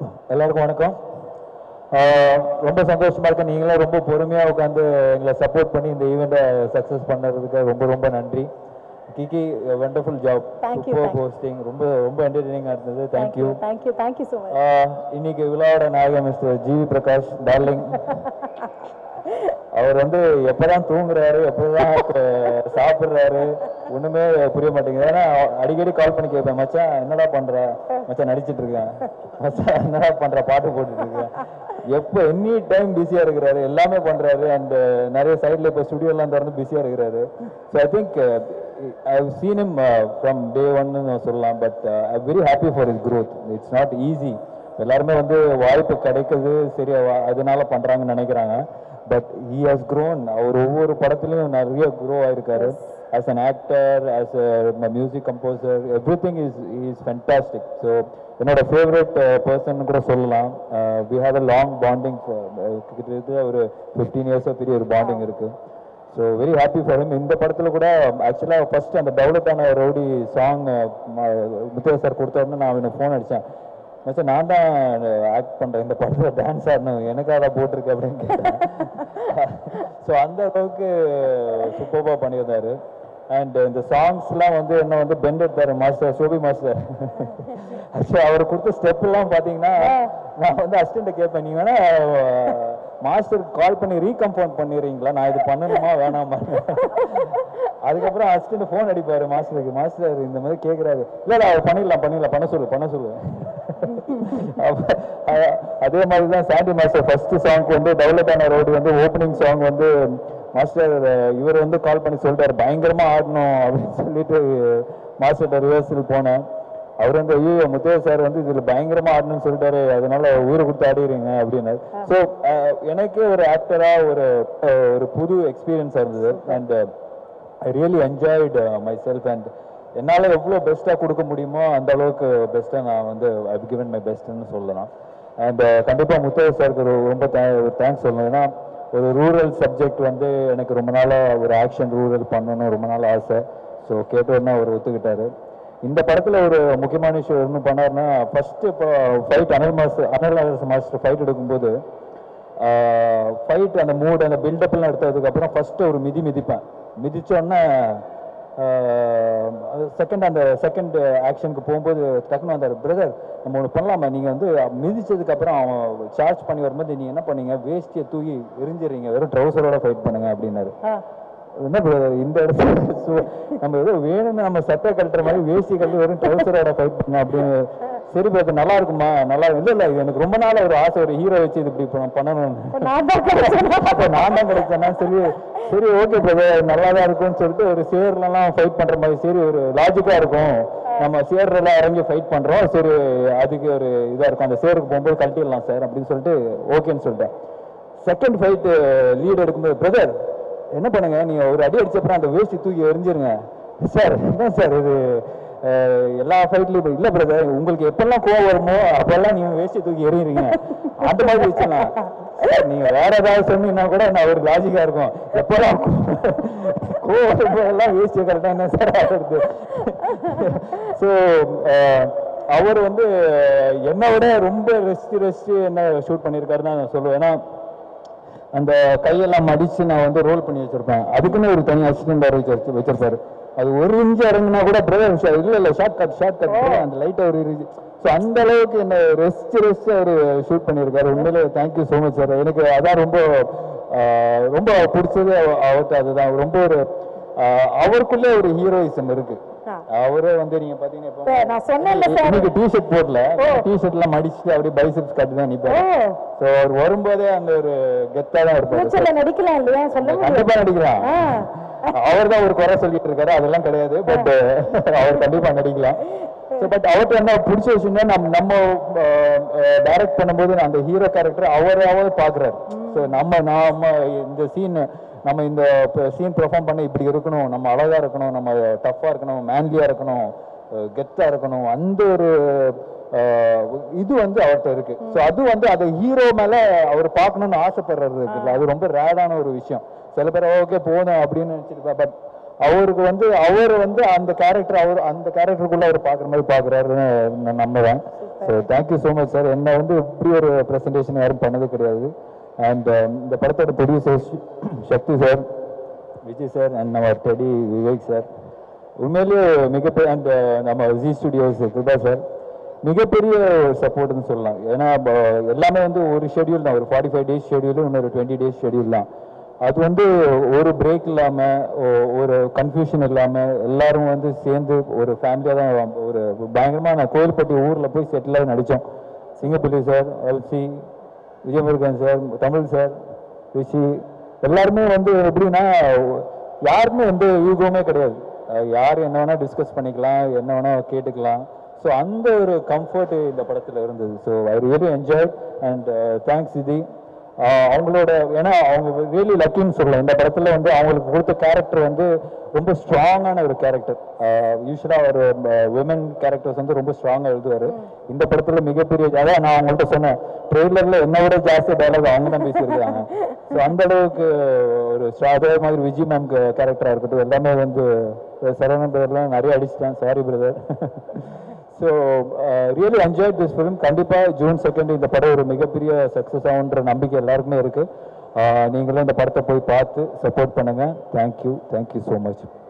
எல்லாருக்கும் வணக்கம் ஆஹ் ரொம்ப சந்தோஷமா இருக்கு நீங்களும் ரொம்ப பொறுமையா உட்காந்து எங்களை சப்போர்ட் பண்ணி இந்த ஈவெண்ட்டை சக்ஸஸ் பண்ணதுக்கு ரொம்ப ரொம்ப நன்றி Kiki wonderful job Thank you, super thank you. Hosting ரொம்ப ரொம்ப என்டர்டெய்னிங்காக இருந்தது thank you thank you thank you so much இன்னைக்கு விழாவோட நாயகன் மிஸ்டர் ஜிவி பிரகாஷ் டார்லிங் அவர் வந்து எப்பதான் தூங்குறாரு எப்பதான் அஹ், சாப்பிடுறாரு ஒண்ணுமே புரிய மாட்டேங்குது ஏன்னா அடிக்கடி கால் பண்ணி கேட்பேன் மச்சான் என்னடா பண்ற மச்சான் நடிச்சிட்டு இருக்கேன் மச்சான் என்னடா பண்ற பாட்டு போட்டுட்டு இருக்கேன் எப்போ எனி டைம் பிஸியா இருக்கிறாரு எல்லாமே பண்றாரு அண்ட் நிறைய சைட்ல இப்போ ஸ்டுடியோலாம் திறந்து பிஸியா இருக்கிறாரு so I think I have seen him from day ஒன்னு சொல்லலாம் but I very happy for his growth it's not easy எல்லாருமே வந்து வாய்ப்பு கிடைக்குது சரி அவ- அதனால பண்றாங்கன்னு நினைக்கிறாங்க பட் ஹி ஹாஸ் grown அவர் ஒவ்வொரு படத்துலயும் நிறைய க்ரோ ஆயிருக்காரு as an actor as a music composer everything is is fantastic so என்னோட ஃபேவரட் பர்சன் கூட சொல்லலாம் we have a long bonding கிட்டத்தட்ட ஒரு ஃபிஃப்டீன் இயர்ஸாக பெரிய ஒரு பாண்டிங் இருக்கு so very happy for him இந்த படத்தில் கூட ஆக்சுவலாக ஃபர்ஸ்ட் அந்த டெவலப் ஆன ரவுடி சாங் முத்தையா சார் கொடுத்தாருன்னு நான் அவனுக்கு ஃபோன் அடித்தேன் மச்சான் நான் தான் ஆக்ட் பண்ணுறேன் இந்த படத்தில் டான்ஸ் ஆடணும் எனக்கு அதை போட்டிருக்கு அப்படின்னு கேட்டேன் ஸோ அந்த அளவுக்கு சூப்பராக பண்ணியிருந்தாரு அண்ட் இந்த சாங்ஸ்லாம் வந்து என்ன வந்து பெண்ட் எடுத்தாரு மாஸ்டர் சோபி மாஸ்டர் ஆக்சுவலி அவர் கொடுத்த ஸ்டெப் எல்லாம் பார்த்தீங்கன்னா நான் வந்து அசிஸ்டண்ட்டை கேட்பேன் நீங்க வேணா மாஸ்டருக்கு கால் பண்ணி ரீகம்பவுண்ட் பண்ணிடுறீங்களா நான் இது பண்ணணுமா வேணாமா அதுக்கப்புறம் அசிஸ்டன்ட் ஃபோன் அடிப்பாரு மாஸ்டருக்கு மாஸ்டர் இந்த மாதிரி கேட்குறாரு இல்லை இல்லை அவர் பண்ணிடலாம் பண்ணிடலாம் பண்ண சொல்லு பண்ண சொல்லு அப்ப, அ- அதே மாதிரி தான் சாண்டி மாஸ்டர் ஃபர்ஸ்ட் சாங்க்கு வந்து டெவலப் ஆன ரோடு வந்து ஓப்பனிங் சாங் வந்து மாஸ்டர் இவர் வந்து கால் பண்ணி சொல்லிட்டாரு பயங்கரமா ஆடணும் அப்படின்னு சொல்லிட்டு மாஸ்டர்கிட்ட ரிஹர்சல் போனேன் அவர் வந்து ஐயோ முத்தையா சார் வந்து இதுல பயங்கரமா ஆடணும்னு சொல்லிட்டாரு அதனால ஊரை கொடுத்து ஆடிடுறீங்க அப்படின்னாரு ஸோ எனக்கே ஒரு ஆக்டரா ஒரு அஹ், ஒரு புது எக்ஸ்பீரியன்ஸாக இருந்தது and I really enjoyed myself and என்னால் எவ்வளோ பெஸ்ட்டாக கொடுக்க முடியுமோ அந்த அளவுக்கு பெஸ்ட்டாக நான் வந்து ஐ கிவன் மை பெஸ்ட்னு சொல்லலாம் அண்ட் கண்டிப்பாக முத்தைய சாருக்கு ஒரு ரொம்ப தேங்க்ஸ் சொல்லணும் ஏன்னா ஒரு ரூரல் சப்ஜெக்ட் வந்து எனக்கு ரொம்ப நாளாக ஒரு ஆக்ஷன் ரூரல் பண்ணணும்னு ரொம்ப நாள் ஆசை ஸோ கேட்டோன்னா அவர் ஒத்துக்கிட்டாரு இந்த படத்தில் ஒரு முக்கியமான விஷயம் என்ன பண்ணாருன்னா ஃபர்ஸ்ட் இப்போ fight Anal master Anal master fight எடுக்கும்போது ஃபைட் அந்த மூட் அந்த பில்டப்லாம் எடுத்ததுக்கப்புறம் ஃபர்ஸ்ட் ஒரு மிதி மிதிப்பேன் மிதிச்சோடனே செகண்ட் அந்த செகண்ட் ஆக்ஷனுக்கு போகும்போது டக்குன்னு வந்தார் பிரதர் நம்ம ஒன்று பண்ணலாமா நீங்கள் வந்து மிதிச்சதுக்கு அப்புறம் அவன் சார்ஜ் பண்ணி வரும்போது நீ என்ன பண்ணீங்க வேஷ்டியை தூக்கி எரிஞ்சிடுறீங்க வெறும் ட்ரௌசரோட ஃபைட் பண்ணுங்க அப்படின்னாரு என்ன brother, இந்த இடத்துல சு- நம்ம ஏதோ வேணும்னு நம்ம சட்டை கட்டுற மாதிரி வேஷ்டி கட்டி வெறும் ட்ரௌசரோட ஃபைட் பண்ண அப்படின்னு சரி பிரதர் நல்லா இருக்குமா நல்லா இல்ல இல்ல இது எனக்கு ரொம்ப நாள் ஒரு ஆசை ஒரு ஹீரோ வச்சு இது இப்படி பண்ண- பண்ணணும்னு நான் தான் கிடைச்சேனா? அப்ப நான் தான் கிடைச்சேன்னா சரி சரி ஓகே பிரதர் நல்லா தான் இருக்கும்னு சொல்லிட்டு ஒரு சேர்லாம் ஃபைட் பண்ற மாதிரி சரி ஒரு லாஜிக்கா இருக்கும் நம்ம சேர்லாம் இறங்கி ஃபைட் பண்றோம் சரி அதுக்கு ஒரு இதா இருக்கும் அந்த சேருக்கு போகும்போது கழட்டிடலாம் சார் அப்படின்னு சொல்லிட்டு ஓகேன்னு சொல்லிட்டேன் செகண்ட் ஃபைட் லீட் எடுக்கும்போது பிரதர் என்ன பண்ணுங்க நீங்க ஒரு அடி அடிச்சப்பறம் அந்த வேஷ்டி தூக்கி எரிஞ்சிருங்க சார் என்ன சார் இது அஹ், எல்லா ஃபைட்லயும் இல்ல பிரதர் உங்களுக்கு எப்பெல்லாம் கோவம் வருமோ அப்பெல்லாம் நீங்க வேஷ்டி தூக்கி எறியுறீங்க அந்த மாதிரி வச்சலாம் சார் நீங்க வேற ஏதாவது சொன்னீங்கன்னா கூட நான் ஒரு லாஜிக்கா இருக்கும் எப்பெல்லாம் கோவம் வருமோ எல்லாம் வேஷ்டி கரெக்டா என்ன சார் ஆடுறது ஸோ அவர் வந்து என்னை விட ரொம்ப ரெஸ்ட் ரெஸ்ட் என்ன ஷூட் பண்ணியிருக்காருன்னு நான் சொல்லுவேன் ஏன்னா அந்த கையெல்லாம் மடிச்சு நான் வந்து ரோல் பண்ணி வச்சிருப்பேன் அதுக்குன்னு ஒரு தனி அசிஸ்டன்ட் வச்சு வச்சிருப்பாரு அது ஒரு இன்ச்சு இறங்குனா கூட பிரதர் இல்ல இல்ல ஷார்ட் கட் ஷார்ட் கட் அந்த லைட் அவர் இருக்கு ஸோ அந்த அளவுக்கு என்ன ரெஸ்ட் ரெஸ்ட் அவர் ஷூட் பண்ணியிருக்காரு உண்மையிலே தேங்க்யூ ஸோ மச் சார் எனக்கு அதான் ரொம்ப ஆஹ், ரொம்ப பிடிச்சது அவ- அவர்ட்ட அதுதான் ரொம்ப ஒரு ஆஹ், அவருக்குள்ளே ஒரு ஹீரோயிசம் இருக்கு ஆ. அவரே வந்து நீங்க பாத்தீங்கன்னா இப்போ சார், நான் சொன்னேன்ல சார். இன்னைக்கு டிஷர்ட் போடல டிஷர்ட்லாம் மடிச்சுட்டு அப்படியே பைசெப்ஸ் கட்டி தான் நிப்பாரு ஓ ஸோ அவர் வரும்போதே அந்த ஒரு கெத்தா தான் இருப்பாரு ஃபியூச்சர்ல நடிக்கலாம் இல்லையா சொல்ல முடியும் கண்டிப்பா நடிக்கலாம் ஆ. அவர் தான் ஒரு குறை சொல்லிட்டு இருக்காரு அதெல்லாம் கிடையாது பட் அவர் கண்டிப்பா நடிக்கலாம் ஸோ பட் அவர்கிட்ட என்ன பிடிச்ச விஷயம்னா நம்ம நம்ம டைரக்ட் பண்ணும்போது அந்த ஹீரோ கேரக்டர் அவராவே பாக்குறாரு ஸோ நம்ம நாம இந்த சீன் நம்ம இந்த சீன் பெர்ஃபார்ம் பண்ண இப்படி இருக்கணும் நம்ம அழகா இருக்கணும் நம்ம டஃப்பா இருக்கணும் மேன்லியா இருக்கணும் கெத்தா இருக்கணும் அந்த ஒரு அஹ், இது வந்து அவர்கிட்ட இருக்கு ஸோ அது வந்து அந்த ஹீரோ மேல அவர் பார்க்கணும்னு ஆசைப்படுறது இருக்குல்ல அது ரொம்ப ரேடான ஒரு விஷயம் சில பேர் ஓகே போதும் அப்படின்னு நினைச்சிட்டு பட் அவருக்கு வந்து அவர் வந்து அந்த கேரக்டர் அவர் அந்த கேரக்டருக்குள்ள அவர் பார்க்குற மாதிரி பார்க்குறாருன்னு நான் நம்புவேன் so thank you so much sir என்ன வந்து இப்படி ஒரு ப்ரெசன்டேஷன் யாரும் பண்ணது கிடையாது அண்ட் இந்த படத்தோட producer Sakthi sir Vijay sir and நம்ம டெடி விவேக் சார் உண்மையிலேயே மிகப்பெரிய அண்ட் நம்ம ஜி ஸ்டுடியோஸ் கிருபா சார் மிகப்பெரிய சப்போர்ட்னு சொல்லலாம் ஏன்னா ப- எல்லாமே வந்து ஒரு ஷெட்யூல் தான் ஒரு ஃபார்ட்டி ஃபைவ் டேஸ் ஷெட்யூல் இன்னொரு டுவெண்ட்டி டேஸ் ஷெட்யூல் தான் அது வந்து ஒரு பிரேக் இல்லாமல் ஒரு கன்ஃபியூஷன் இல்லாமல் எல்லாரும் வந்து சேர்ந்து ஒரு ஃபேமிலியாக தான் ஒரு பயங்கரமாக நான் கோயில்பட்டி ஊரில் போய் செட்டில் ஆகி நடித்தோம் Singappalli sir LC Vijayamurugan sir Tamil sir Rishi எல்லாருமே வந்து எப்படின்னா யாருமே எந்த ஈகோவுமே கிடையாது அஹ் யார் என்ன வேணா டிஸ்கஸ் பண்ணிக்கலாம் என்ன வேணா கேட்டுக்கலாம் ஸோ அந்த ஒரு கம்ஃபர்ட் இந்த படத்தில் இருந்தது so I really enjoy and thanks இது அவங்களோட ஏன்னா அவங்க ரியலி லக்கின்னு சொல்லலாம் இந்த படத்தில் வந்து அவங்களுக்கு கொடுத்த கேரக்டர் வந்து ரொம்ப ஸ்ட்ராங்கான ஒரு கேரக்டர் யூஸ்வலாக ஒரு விமன் கேரக்டர்ஸ் வந்து ரொம்ப ஸ்ட்ராங்காக எழுதுவார் இந்த படத்தில் மிகப்பெரிய அதான் நான் அவங்கள்ட்ட சொன்னேன் ட்ரெய்லரில் என்னை விட ஜாஸ்தி டைலாக் அவங்க தான் பேசியிருக்காங்க ஸோ அந்த அளவுக்கு ஒரு ஸ்ட்ரா- அதே மாதிரி விஜய் மேம் கேரக்டராக இருக்கட்டும் எல்லாமே வந்து சரவணன் பிரதர்லாம் நிறைய அடிச்சிட்டேன் sorry brother so really enjoy this film கண்டிப்பாக ஜூன் செகண்ட் இந்த படம் ஒரு மிகப்பெரிய சக்ஸஸ் ஆகுன்ற நம்பிக்கை எல்லாருக்குமே இருக்குது நீங்களும் இந்த படத்தை போய் பார்த்து சப்போர்ட் பண்ணுங்கள் தேங்க்யூ தேங்க்யூ ஸோ மச்